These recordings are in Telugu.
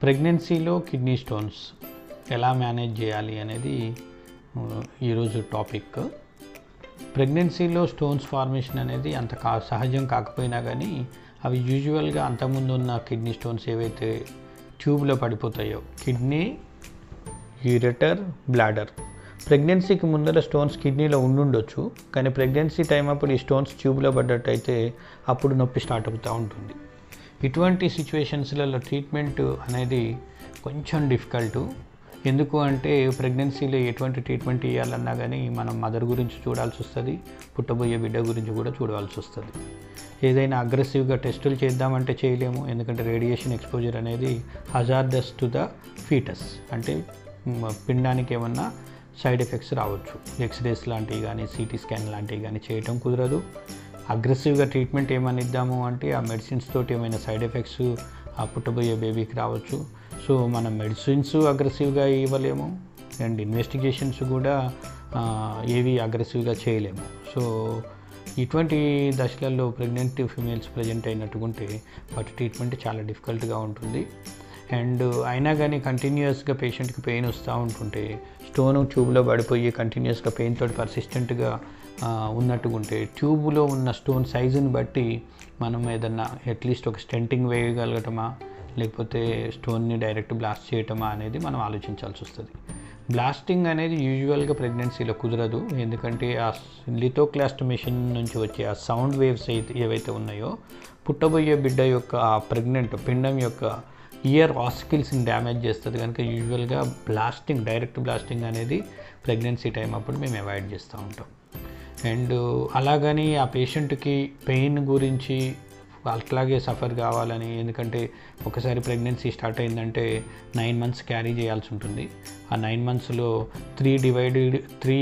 ప్రెగ్నెన్సీలో కిడ్నీ స్టోన్స్ ఎలా మేనేజ్ చేయాలి అనేది ఆ, ఈరోజు టాపిక్ ప్రెగ్నెన్సీలో స్టోన్స్ ఫార్మేషన్ అనేది అంత కా సహజం కాకపోయినా కానీ అవి యూజువల్గా అంతకుముందు ఉన్న కిడ్నీ స్టోన్స్ ఏవైతే ట్యూబ్లో పడిపోతాయో కిడ్నీ యూరెటర్ బ్లాడర్ ప్రెగ్నెన్సీకి ముందర స్టోన్స్ కిడ్నీలో ఉండుండొచ్చు కానీ ప్రెగ్నెన్సీ టైం అప్పుడు ఈ స్టోన్స్ ట్యూబ్లో పడ్డట్టయితే అప్పుడు నొప్పి స్టార్ట్ అవుతూ ఉంటుంది ఇటువంటి సిచ్యువేషన్స్లలో ట్రీట్మెంట్ అనేది కొంచెం డిఫికల్ట్ ఎందుకు అంటే ప్రెగ్నెన్సీలో ఎటువంటి ట్రీట్మెంట్ ఇవ్వాలన్నా కానీ మనం మదర్ గురించి చూడాల్సి వస్తుంది పుట్టబోయే బిడ్డ గురించి కూడా చూడాల్సి వస్తుంది ఏదైనా అగ్రెసివ్గా టెస్టులు చేద్దామంటే చేయలేము ఎందుకంటే రేడియేషన్ ఎక్స్పోజర్ అనేది హజార్డస్ టు ద ఫీటస్ అంటే మ, పిండానికి ఏమన్నా సైడ్ ఎఫెక్ట్స్ రావచ్చు ఎక్స్రేస్ లాంటివి కానీ సిటీ స్కాన్ లాంటివి కానీ చేయటం కుదరదు అగ్రెసివ్గా ట్రీట్మెంట్ ఏమైనా ఇద్దాము అంటే ఆ మెడిసిన్స్ తోటి ఏమైనా సైడ్ ఎఫెక్ట్స్ ఆ పుట్టబోయే బేబీకి రావచ్చు సో మనం మెడిసిన్స్ అగ్రెసివ్గా ఇవ్వలేము అండ్ ఇన్వెస్టిగేషన్స్ కూడా ఆ, ఏవి అగ్రెసివ్గా చేయలేము సో ఇటువంటి దశలలో ప్రెగ్నెంట్ ఫిమేల్స్ ప్రజెంట్ అయినట్టుకుంటే వాటి ట్రీట్మెంట్ చాలా డిఫికల్ట్గా ఉంటుంది అండ్ అయినా కానీ కంటిన్యూస్గా పేషెంట్కి పెయిన్ వస్తూ ఉంటుంటే స్టోన్ ట్యూబ్లో పడిపోయి కంటిన్యూస్గా పెయిన్ తోటి పర్సిస్టెంట్గా ఉన్నట్టుకుంటే ట్యూబ్లో ఉన్న స్టోన్ సైజుని బట్టి మనం ఏదన్నా అట్లీస్ట్ ఒక స్టెంటింగ్ వేయగలగటమా లేకపోతే స్టోన్ని డైరెక్ట్ బ్లాస్ట్ చేయటమా అనేది మనం ఆలోచించాల్సి వస్తుంది బ్లాస్టింగ్ అనేది యూజువల్గా ప్రెగ్నెన్సీలో కుదరదు ఎందుకంటే ఆ లిథోక్లాస్ట్ మెషిన్ నుంచి వచ్చే ఆ సౌండ్ వేవ్స్ అయితే ఏవైతే ఉన్నాయో పుట్టబోయే బిడ్డ యొక్క ఆ ప్రెగ్నెంట్ పిండం యొక్క ఇయర్ ఆస్కిల్స్ని డ్యామేజ్ చేస్తుంది కనుక యూజువల్గా బ్లాస్టింగ్ డైరెక్ట్ బ్లాస్టింగ్ అనేది ప్రెగ్నెన్సీ టైం అప్పుడు మేము అవాయిడ్ చేస్తూ ఉంటాం అండ్ అలాగని ఆ పేషెంట్కి పెయిన్ గురించి అట్లాగే సఫర్ కావాలని ఎందుకంటే ఒకసారి ప్రెగ్నెన్సీ స్టార్ట్ అయిందంటే నైన్ మంత్స్ క్యారీ చేయాల్సి ఉంటుంది ఆ నైన్ మంత్స్లో త్రీ డివైడెడ్ త్రీ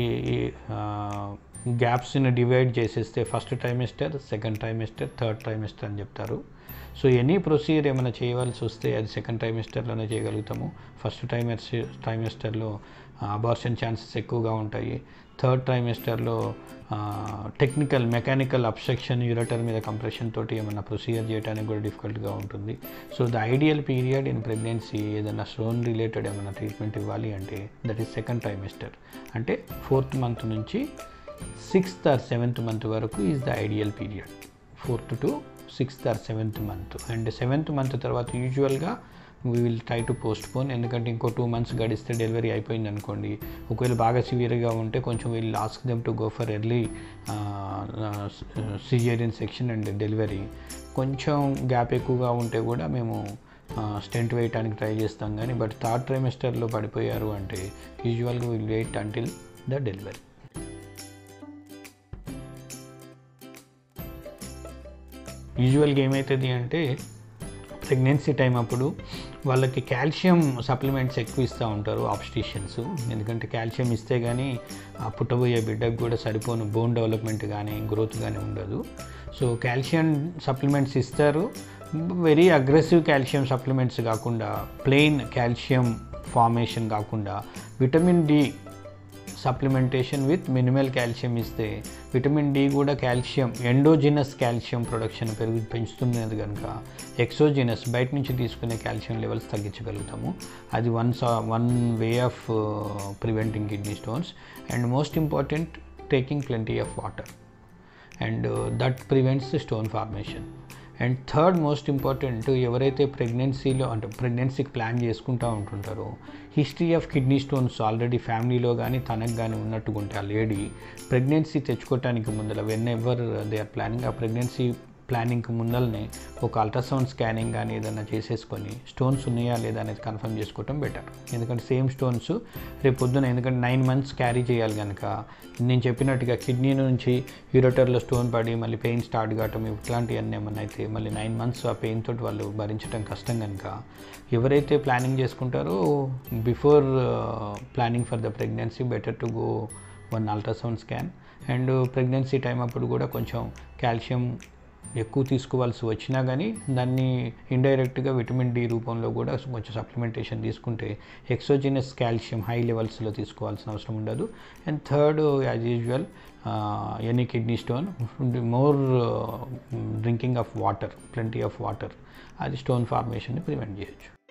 గ్యాప్స్ని డివైడ్ చేసేస్తే first trimester second trimester third trimester అని చెప్తారు సో ఎనీ ప్రొసీజర్ ఏమైనా చేయవలసి వస్తే అది సెకండ్ ట్రైమిస్టర్లోనే చేయగలుగుతాము ఫస్ట్ ట్రైమెస్ ట్రైమిస్టర్లో అబార్షన్ ఛాన్సెస్ ఎక్కువగా ఉంటాయి థర్డ్ ట్రైమిస్టర్లో టెక్నికల్ మెకానికల్ అబ్స్ట్రక్షన్ యూరటర్ మీద కంప్రెషన్ తోటి ఏమైనా ప్రొసీజర్ చేయడానికి కూడా డిఫికల్ట్గా ఉంటుంది so the ideal period in pregnancy ఏదైనా స్టోన్ రిలేటెడ్ ఏమైనా ట్రీట్మెంట్ ఇవ్వాలి అంటే దట్ ఈస్ సెకండ్ ట్రైమిస్టర్ అంటే ఫోర్త్ మంత్ నుంచి సిక్స్త్ ఆర్ సెవెంత్ మంత్ వరకు is the ideal period fourth to sixth or seventh month and seventh month తర్వాత యూజువల్గా we will try to postpone ఎందుకంటే ఇంకో టూ మంత్స్ గడిస్తే డెలివరీ అయిపోయింది అనుకోండి ఒకవేళ బాగా సివియర్గా ఉంటే కొంచెం వీళ్ళు ask them to go for early caesarean section and delivery కొంచెం గ్యాప్ ఎక్కువగా ఉంటే కూడా మేము స్టెంట్ వేయడానికి ట్రై చేస్తాం కానీ బట్ థర్డ్ ట్రైమెస్టర్లో పడిపోయారు అంటే యూజువల్గా will wait until the delivery యూజువల్గా ఏమవుతుంది అంటే ప్రెగ్నెన్సీ టైం అప్పుడు వాళ్ళకి కాల్షియం సప్లిమెంట్స్ ఎక్కువ ఇస్తూ ఉంటారు ఆబ్స్టిషియన్స్ ఎందుకంటే కాల్షియం ఇస్తే కానీ ఆ పుట్టబోయే బిడ్డకు కూడా సరిపోను బోన్ డెవలప్మెంట్ కానీ గ్రోత్ కానీ ఉండదు సో కాల్షియం సప్లిమెంట్స్ ఇస్తారు వెరీ అగ్రెసివ్ కాల్షియం సప్లిమెంట్స్ కాకుండా ప్లెయిన్ కాల్షియం ఫార్మేషన్ కాకుండా vitamin D supplementation with minimal calcium ఇస్తే విటమిన్ డి కూడా కాల్షియం ఎండోజినస్ కాల్షియం ప్రొడక్షన్ పెరుగు పెంచుతున్నది కనుక ఎక్సోజినస్ బయట నుంచి తీసుకునే కాల్షియం లెవెల్స్ తగ్గించగలుగుతాము అది one one way of preventing kidney stones and most important taking plenty of water and that prevents stone formation and third most important ఎవరైతే ప్రెగ్నెన్సీలో అంటే ప్రెగ్నెన్సీకి ప్లాన్ చేసుకుంటూ ఉంటుంటారో history of kidney stones already ఫ్యామిలీలో కానీ తనకు కానీ ఉన్నట్టుకుంటే ఆ లేడీ ప్రెగ్నెన్సీ తెచ్చుకోవటానికి ముందర whenever they are planning ఆ ప్రెగ్నెన్సీ ప్లానింగ్కి ముందరనే ఒక అల్ట్రాసౌండ్ స్కానింగ్ కానీ ఏదైనా చేసేసుకొని స్టోన్స్ ఉన్నాయా లేదా అనేది కన్ఫర్మ్ చేసుకోవటం బెటర్ ఎందుకంటే సేమ్ స్టోన్స్ రేపు పొద్దున ఎందుకంటే నైన్ మంత్స్ క్యారీ చేయాలి కనుక నేను చెప్పినట్టుగా కిడ్నీ నుంచి యూరోటర్లో స్టోన్ పడి మళ్ళీ పెయిన్ స్టార్ట్ కావటం ఇట్లాంటివన్నీ ఏమన్నా అయితే మళ్ళీ నైన్ మంత్స్ ఆ పెయిన్ తోటి వాళ్ళు భరించడం కష్టం కనుక ఎవరైతే ప్లానింగ్ చేసుకుంటారో before planning for the pregnancy better to go one ultrasound scan and pregnancy time అప్పుడు కూడా కొంచెం కాల్షియం ఎక్కువ తీసుకోవాల్సి వచ్చినా కానీ దాన్ని ఇండైరెక్ట్గా విటమిన్ డి రూపంలో కూడా కొంచెం సప్లిమెంటేషన్ తీసుకుంటే ఎక్సోజినస్ కాల్షియం హై లెవెల్స్లో తీసుకోవాల్సిన అవసరం ఉండదు and third as usual any kidney stone more drinking of water plenty of water అది స్టోన్ ఫార్మేషన్ని ప్రివెంట్ చేయొచ్చు